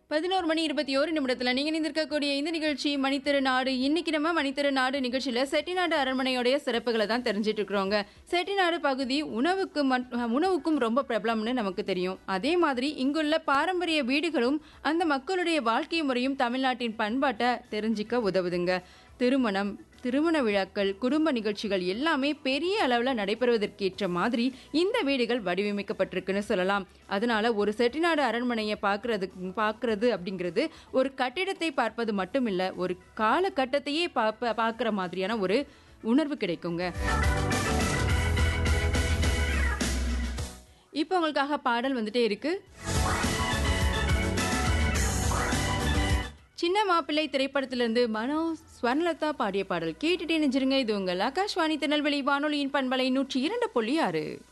பதினோரு மணி இருபத்தி ஓரு நிமிடத்தில் நீங்கள் நிந்திருக்கக்கூடிய இந்த நிகழ்ச்சி மணித்திரு நாடு இன்னைக்கு நம்ம மணித்திரு நாடு நிகழ்ச்சியில் செட்டிநாடு அரண்மனையோடைய சிறப்புகளை தான் தெரிஞ்சிட்டு இருக்கிறோங்க செட்டிநாடு பகுதி உணவுக்கு மட்- உணவுக்கும் ரொம்ப பிரபலம்னு நமக்கு தெரியும் அதே மாதிரி இங்குள்ள பாரம்பரிய வீடுகளும் அந்த மக்களுடைய வாழ்க்கை முறையும் தமிழ்நாட்டின் பண்பாட்டை தெரிஞ்சிக்க உதவுதுங்க திருமணம் திருமண விழாக்கள் குடும்ப நிகழ்ச்சிகள் எல்லாமே பெரிய அளவில் நடைபெறுவதற்கேற்ற மாதிரி இந்த வீடுகள் வடிவமைக்கப்பட்டிருக்குன்னு சொல்லலாம் அதனால ஒரு செட்டிநாடு அரண்மனையை பார்க்கறது பார்க்கறது அப்படிங்கிறது ஒரு கட்டிடத்தை பார்ப்பது மட்டுமில்ல ஒரு காலகட்டத்தையே பார்ப்ப பார்க்குற மாதிரியான ஒரு உணர்வு கிடைக்குங்க இப்போ உங்களுக்காக பாடல் வந்துட்டே இருக்கு சின்ன மாப்பிள்ளை திரைப்படத்திலிருந்து மனோ ஸ்வர்ணலதா பாடிய பாடல் கேட்டுட்டே நெஞ்சிருங்க இது உங்கள் ஆகாஷ்வாணி திருநெல்வேலி வானொலியின் பண்பலை நூற்றி இரண்டு புள்ளி ஆறு